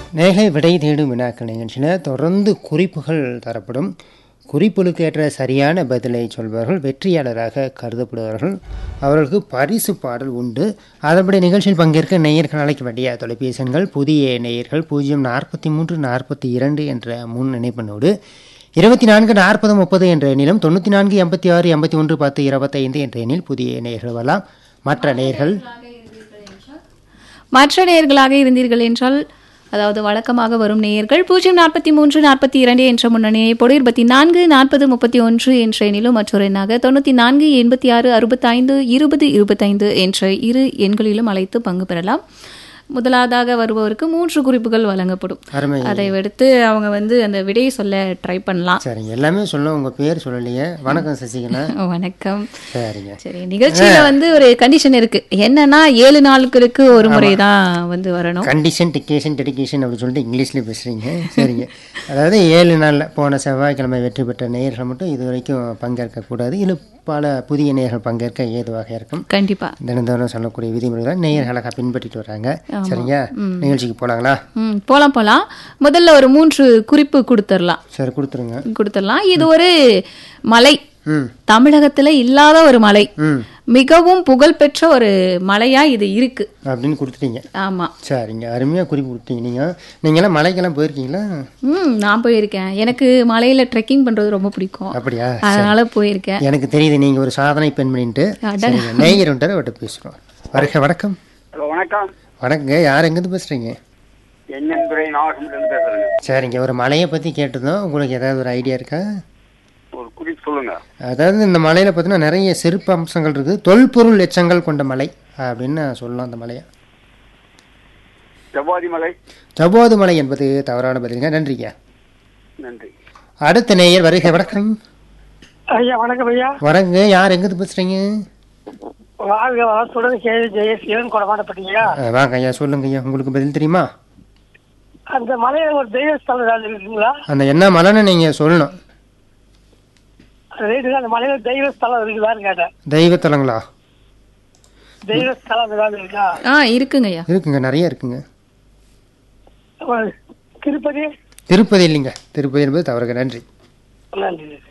நேகை விடை தேடும் வினாக்கள் நிகழ்ச்சியில் தொடர்ந்து குறிப்புகள் தரப்படும் குறிப்புகளுக்கு ஏற்ற சரியான பதிலை சொல்பவர்கள் வெற்றியாளராக கருதப்படுவார்கள் அவர்களுக்கு பரிசு பாடல் உண்டு அதன்படி நிகழ்ச்சியில் பங்கேற்க நேயர்கள் அழைக்க வேண்டிய தொலைபேசி எண்கள் புதிய நேயர்கள் பூஜ்ஜியம் நாற்பத்தி மூன்று நாற்பத்தி இரண்டு என்ற முன் இணைப்பனோடு இருபத்தி நான்கு நாற்பது முப்பது என்ற எண்ணிலும் தொண்ணூற்றி நான்கு எண்பத்தி ஆறு எண்பத்தி ஒன்று பத்து இருபத்தைந்து என்ற எண்ணில் புதிய நேயர்கள் வரலாம் மற்ற நேயர்கள் மற்ற நேயர்களாக இருந்தீர்கள் என்றால் அதாவது வழக்கமாக வரும் நேயர்கள் பூஜ்ஜியம் நாற்பத்தி மூன்று நாற்பத்தி இரண்டு என்ற முன்னணியை போடு இருபத்தி நான்கு நாற்பது முப்பத்தி ஒன்று என்ற எண்ணிலும் மற்றொரு எண்ணாக தொண்ணூற்றி நான்கு எண்பத்தி ஆறு அறுபத்தைந்து இருபது இருபத்தைந்து என்ற இரு எண்களிலும் அழைத்து பங்கு பெறலாம் முதலாவதாக வருபவருக்கு மூன்று குறிப்புகள் வழங்கப்படும் அருமை அதை எடுத்து அவங்க வந்து அந்த விடையை சொல்ல ட்ரை பண்ணலாம் சரிங்க எல்லாமே சொல்ல உங்கள் பேர் சொல்லலையே வணக்கம் சசிகலா வணக்கம் சரிங்க சரி நிகழ்ச்சியில வந்து ஒரு கண்டிஷன் இருக்கு என்னன்னா ஏழு நாட்களுக்கு ஒரு முறை தான் வந்து வரணும் கண்டிஷன் டிக்கேஷன் டெடிகேஷன் அப்படின்னு சொல்லிட்டு இங்கிலீஷ்லேயே பேசுகிறீங்க சரிங்க அதாவது ஏழு நாளில் போன செவ்வாய்க்கிழமை வெற்றி பெற்ற நேயர்கள் மட்டும் இது வரைக்கும் பங்கேற்கக்கூடாது இல்லை பல புதிய நேயர்கள் பங்கேற்க ஏதுவாக இருக்கும் கண்டிப்பா தினந்தோறும் சொல்லக்கூடிய விதிமுறைகளை நேயர் அழகாக பின்பற்றிட்டு வராங்க சரிங்க நிகழ்ச்சிக்கு போகலாங்களா ம் போலாம் போலாம் முதல்ல ஒரு மூன்று குறிப்பு கொடுத்துடலாம் சரி கொடுத்துருங்க கொடுத்துடலாம் இது ஒரு மலை ம் தமிழகத்துல இல்லாத ஒரு மலை ம் மிகவும் புகழ்பெற்ற ஒரு மலையா இது இருக்கு அப்படின்னு கொடுத்துட்டீங்க ஆமா சரிங்க அருமையாக குறிப்பு கொடுத்தீங்க நீங்கள் நீங்களாம் மலைக்கெல்லாம் போயிருக்கீங்களா ம் நான் போயிருக்கேன் எனக்கு மலையில ட்ரெக்கிங் பண்றது ரொம்ப பிடிக்கும் அப்படியா அதனால போயிருக்கேன் எனக்கு தெரியுது நீங்கள் ஒரு சாதனை பெண்மணின்ட்டு அட. சரிங்க நேயர் வந்துட்டார் அவர்கிட்ட பேசுகிறோம் வருக வணக்கம் ஹலோ வணக்கம் வணக்கங்க யார் எங்கேருந்து பேசுகிறீங்க என்என் துறை நாகப்பட்டினம் பேசுறேங்க சரிங்க ஒரு மலையை பற்றி கேட்டதும் உங்களுக்கு ஏதாவது ஒரு ஐடியா இருக்கா ஒரு குறிப்பு சொல்லுங்க அதாவது இந்த மலையில் பார்த்தீங்கன்னா நிறைய சிறப்பு அம்சங்கள் இருக்குது தொல்பொருள் எச்சங்கள் கொண்ட மலை அப்படின்னு சொல்லலாம் அந்த மலையை செவ்வாதி மலை ஜவ்வாது மலை என்பது தவறான பதிலுங்க நன்றிங்க நன்றி அடுத்த நேயர் வருக வணக்கம் ஐயா வணக்கம் ஐயா வரங்க யார் எங்கேருந்து பேசுகிறீங்க வாழ்க வளத்துடன் கேள்வி ஜெயசீலன் கொடமாட்டப்பட்டீங்களா வாங்க ஐயா சொல்லுங்க ஐயா உங்களுக்கு பதில் தெரியுமா அந்த மலையில ஒரு தெய்வ ஸ்தலம் ஏதாவது இருக்குங்களா அந்த என்ன மலைன்னு நீங்கள் சொல்லணும் அந்த ரேட்டுக்கு அந்த மலையில தெய்வ ஸ்தலம் இருக்குதான்னு கேட்டேன் தெய்வத்தலங்களா தெய்வ ஸ்தலம் ஏதாவது இருக்கா ஆ இருக்குங்க ஐயா இருக்குங்க நிறைய இருக்குங்க அப்புறம் திருப்பதி திருப்பதி இல்லைங்க திருப்பதி என்பது தவறுங்க நன்றி நன்றி